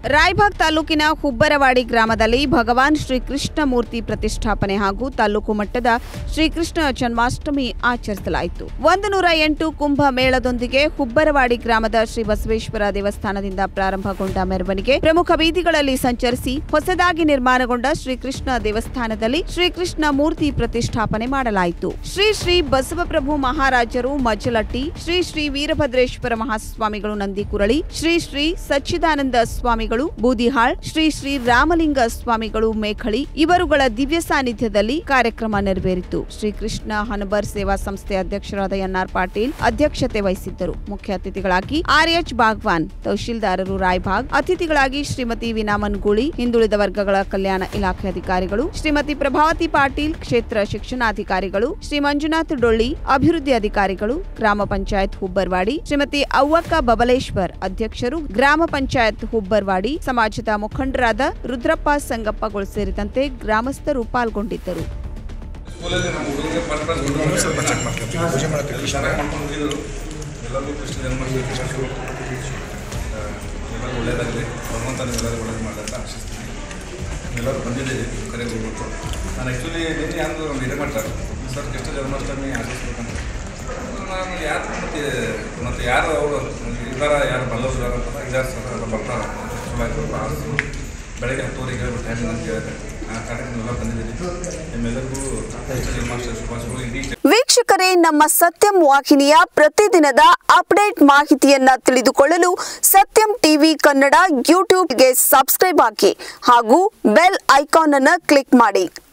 ರಾಯಬಾಗ್ ತಾಲೂಕಿನ ಹುಬ್ಬರವಾಡಿ ಗ್ರಾಮದಲ್ಲಿ ಭಗವಾನ್ ಶ್ರೀಕೃಷ್ಣ ಮೂರ್ತಿ ಪ್ರತಿಷ್ಠಾಪನೆ ಹಾಗೂ ತಾಲೂಕು ಮಟ್ಟದ ಶ್ರೀಕೃಷ್ಣ ಜನ್ಮಾಷ್ಟಮಿ ಆಚರಿಸಲಾಯಿತು ಒಂದು ನೂರ ಎಂಟು ಕುಂಭ ಮೇಳದೊಂದಿಗೆ ಹುಬ್ಬರವಾಡಿ ಗ್ರಾಮದ ಶ್ರೀ ಬಸವೇಶ್ವರ ದೇವಸ್ಥಾನದಿಂದ ಪ್ರಾರಂಭಗೊಂಡ ಮೆರವಣಿಗೆ ಪ್ರಮುಖ ಬೀದಿಗಳಲ್ಲಿ ಸಂಚರಿಸಿ ಹೊಸದಾಗಿ ನಿರ್ಮಾಣಗೊಂಡ ಶ್ರೀಕೃಷ್ಣ ದೇವಸ್ಥಾನದಲ್ಲಿ ಶ್ರೀಕೃಷ್ಣ ಮೂರ್ತಿ ಪ್ರತಿಷ್ಠಾಪನೆ ಮಾಡಲಾಯಿತು ಶ್ರೀ ಶ್ರೀ ಬಸವಪ್ರಭು ಮಹಾರಾಜರು ಮಜ್ಜಲಟ್ಟಿ ಶ್ರೀ ಶ್ರೀ ವೀರಭದ್ರೇಶ್ವರ ಮಹಾಸ್ವಾಮಿಗಳು ನಂದಿಕುರಳಿ ಶ್ರೀ ಶ್ರೀ ಸಚ್ಚಿದಾನಂದ ಸ್ವಾಮಿಗಳು ಬೂದಿಹಾಳ್ ಶ್ರೀ ಶ್ರೀ ರಾಮಲಿಂಗ ಸ್ವಾಮಿಗಳು ಮೇಖಳಿ ಇವರುಗಳ ದಿವ್ಯ ಸಾನ್ನಿಧ್ಯದಲ್ಲಿ ಕಾರ್ಯಕ್ರಮ ನೆರವೇರಿತು ಶ್ರೀಕೃಷ್ಣ ಹನಬರ್ ಸೇವಾ ಸಂಸ್ಥೆ ಅಧ್ಯಕ್ಷರಾದ ಎನ್ಆರ್ ಪಾಟೀಲ್ ಅಧ್ಯಕ್ಷತೆ ವಹಿಸಿದ್ದರು ಮುಖ್ಯ ಅತಿಥಿಗಳಾಗಿ ಆರ್ಎಚ್ ಬಾಗ್ವಾನ್ ತಹಶೀಲ್ದಾರರು ರಾಯ್ಬಾಗ್ ಅತಿಥಿಗಳಾಗಿ ಶ್ರೀಮತಿ ವಿನಾ ಮನ್ಗೂಳಿ ಹಿಂದುಳಿದ ವರ್ಗಗಳ ಕಲ್ಯಾಣ ಇಲಾಖೆ ಅಧಿಕಾರಿಗಳು ಶ್ರೀಮತಿ ಪ್ರಭಾವತಿ ಪಾಟೀಲ್ ಕ್ಷೇತ್ರ ಶಿಕ್ಷಣಾಧಿಕಾರಿಗಳು ಶ್ರೀ ಮಂಜುನಾಥ್ ಡೊಳ್ಳಿ ಅಭಿವೃದ್ಧಿ ಅಧಿಕಾರಿಗಳು ಗ್ರಾಮ ಪಂಚಾಯತ್ ಹುಬ್ಬರ್ವಾಡಿ ಶ್ರೀಮತಿ ಅವ್ವಕ್ಕ ಬಬಲೇಶ್ವರ್ ಅಧ್ಯಕ್ಷರು ಗ್ರಾಮ ಪಂಚಾಯತ್ ಹುಬ್ಬರ್ವಾಡಿ ಸಮಾಜದ ಮುಖಂಡರಾದ ರುದ್ರಪ್ಪ ಸಂಗಪ್ಪಗಳು ಸೇರಿದಂತೆ ಗ್ರಾಮಸ್ಥರು ಪಾಲ್ಗೊಂಡಿದ್ದರು ಸ್ಕೂಲಲ್ಲಿ ನಮ್ಮ ಹುಡುಗರಿಗೆ ಫಸ್ಟ್ ಕ್ಲಾಸ್ ಇನ್ನೂ ಸ್ವಲ್ಪ ಚೆಕ್ ಮಾಡ್ತೀವಿ ಪೂಜೆ ಮಾಡ್ತೀವಿ ಚೆನ್ನಾಗಿ ಮಾಡ್ಕೊಂಡು ಹೋಗಿದ್ರು ಎಲ್ಲರಿಗೂ ಕೃಷ್ಣ ಜನ್ಮಾಷ್ಟಮಿ ಕೃಷ್ಣ ಎಲ್ಲರಿಗೂ ಒಳ್ಳೇದಾಗಲಿ ಭಗವಂತ ನಿಮ್ಮೆಲ್ಲರಿಗೂ ಒಳ್ಳೇದು ಮಾಡಲಿ ಅಂತ ಆಶಿಸ್ತೀನಿ ಎಲ್ಲರೂ ಬಂದಿದ್ದೀರಿ ಕರೆ ಹೋಗ್ಬಿಟ್ಟು ನಾನು ಆ್ಯಕ್ಚುಲಿ ನಿನ್ನೆ ಯಾರು ಒಂದು ಇದು ಮಾಡ್ತಾರೆ ಸರ್ ಕೃಷ್ಣ ಜನ್ಮಾಷ್ಟಮಿ ಆಚರಿಸ್ಬೇಕಂತ ನಾನು ಯಾರು ಮತ್ತೆ ಮತ್ತು ಯಾರು ಅವರು ಇದಾರ ಯಾರು ಬಲ್ಲವ್ರು ಅಂತ ಇದಾರೆ ಸರ್ ಎಲ್ಲ ಬರ್ತಾರೆ ಚಲೋ ಆಯ್ತು ಆರಿಸಿ ಬೆಳಗ್ಗೆ ಹತ್ತುವರೆಗೆ ಹೇಳ್ಬಿಟ್ಟು ಟೈಮಿಂಗ್ ಅಂತ ಹೇಳಿದೆ ಆ ಕಾರಣಕ್ಕೆ ನೀವೆಲ್ಲ ಬಂದಿದ್ದೀರಿ ನಿಮ್ಮೆಲ್ಲರಿಗೂ ಕೃಷ್ಣ ಜನ್ಮಾಷ್ಟಮಿ ಶುಭಾಶಯಗಳು ಇಡೀ ವೀಕ್ಷಕರೇ ನಮ್ಮ ಸತ್ಯಂ ವಾಹಿನಿಯ ಪ್ರತಿದಿನದ ಅಪ್ಡೇಟ್ ಮಾಹಿತಿಯನ್ನ ತಿಳಿದುಕೊಳ್ಳಲು ಸತ್ಯಂ ಟಿವಿ ಕನ್ನಡ ಯೂಟ್ಯೂಬ್ಗೆ ಸಬ್ಸ್ಕ್ರೈಬ್ ಹಾಕಿ ಹಾಗೂ ಬೆಲ್ ಐಕಾನ್ ಅನ್ನು ಕ್ಲಿಕ್ ಮಾಡಿ